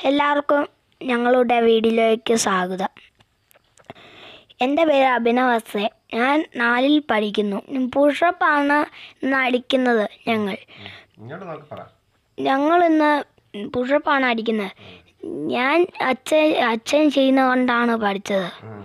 എല്ലാവർക്കും ഞങ്ങളുടെ വീഡിയോയിലേക്ക് സ്വാഗതം എൻ്റെ പേര് അഭിനവസെ ഞാൻ നാലിൽ പഠിക്കുന്നു പുഷപ്പാണ് ഇന്ന് അടിക്കുന്നത് ഞങ്ങൾ ഇങ്ങോട്ട് നോക്കി പറ ഞങ്ങൾ ഇന്ന് പുഷപ്പാണ് അടിക്കുന്നത് ഞാൻ അച്ഛൻ അച്ഛൻ ചെയ്യുന്ന കൊണ്ടാണ് പഠിച്ചത് ഉം.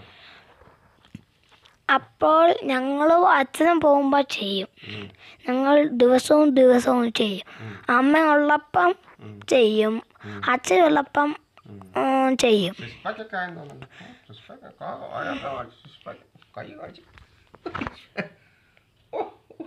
അപ്പോൾ ഞങ്ങളും അച്ഛനും പോകുമ്പോൾ ചെയ്യും ഉം. ഞങ്ങൾ ദിവസവും ദിവസവും ചെയ്യും അമ്മ ഉള്ളപ്പം ഉം. ചെയ്യും അച്ഛൻ ഉള്ളപ്പം ഉം. ഉം, ചെയ്യും സിക്സ്പാക്കൊക്കെ ആയെന്ന് തോന്നുന്നു. സിക്സ്പാക്ക് കാ- അയാൾക്ക് കാണിച്ച് സിക്സ്പാക്ക്. കൈ കാണിച്ച്. ഓ.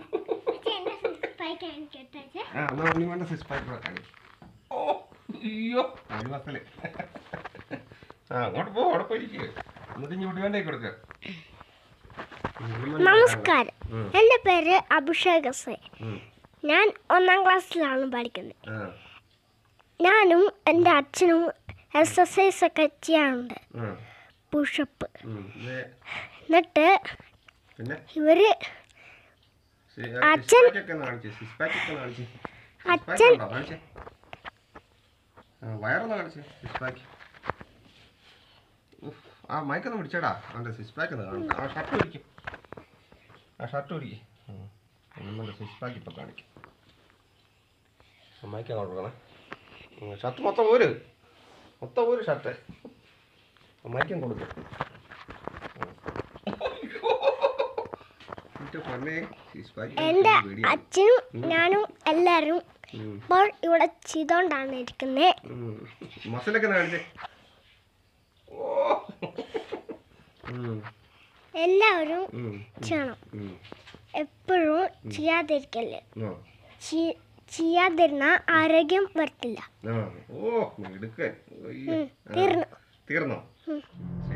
ആ, എന്നാ ഉണ്ണിമോൻ്റെ സിക്സ്പാക്ക് കൂടെ കാണിക്ക്. ഓ, അയ്യോ, അടിമക്കള്. ആ, അങ്ങോട്ട് പോ അവിടെ പോയിരിക്കുക എന്നിട്ട് ഇനി ഉണ്ണിമോൻ്റെ കൈ കൊടുക്കുക ഉണ്ണിമോൻ്റെ നമസ്കാരം ഉം. എൻ്റെ പേര് അഭിഷേക് സെ ഉം. ഞാൻ ഒന്നാം ക്ലാസ്സിലാണ് പഠിക്കുന്നത് ആ, ഞാനും എൻ്റെ അച്ഛനും എക്സസൈസ് ഒക്കെ ചെയ്യാറുണ്ട് ആ, പുഷപ്പ് ഉം. ഇത് എന്നിട്ട് പിന്നെ ഇവര് സി- അച്ഛൻ- സിക്സ്പാക്കൊക്കെ ഒന്ന് കാണിച്ച് സിക്സ്പാക്കൊക്കെ കാണിച്ച് അച്ഛൻ- സിക്സ്പാക്ക് ഉണ്ടോ? കാണിച്ച്. ആ, വയറൊന്ന് കാണിച്ച് സിക്സ്പാക്ക് ഉഫ്, ആ മൈക്കൊന്ന് പിടിച്ചേടാ അവൻ്റെ സിക്സ്പാക്ക് ഒന്ന് കാണിക്കാം ആ ഷർട്ട് പിടിക്കും ആ ഷർട്ട് പിടിക്കും നമ്മുടെ സിക്സ്പാക്ക് ഇപ്പം കാണിക്കും ആ മൈക്ക് അങ്ങോട്ട് കൊടുക്കണേ ഷർട്ട് മൊത്തം ഊര് മൊത്തം ഊര് ഷർട്ട് മൈക്കും കൊടുക്കും പൊന്നെ സിക്സ്പാക്ക് എൻ്റെ പേടിയാണ് അച്ഛനും ഞാനും എല്ലാവരും ഉം. ഇപ്പോൾ ഇവിടെ ചെയ്തോണ്ടാണ് ഇരിക്കുന്നത് ഉം. മസിലൊക്കെ ഒന്ന് കാണിച്ചേ ഓ ഉം. എല്ലാവരും ഉം. ചെയ്യണം ഉം. എപ്പോഴും ചെയ്യാതിരിക്കല്ലേ ആ. ചി- ചെയ്യാതിരുന്ന ആരോഗ്യം വരത്തില്ല ആ. ഓ എടുക്കാൻ ഉം, തീർന്നു തീർന്നോ ഉം.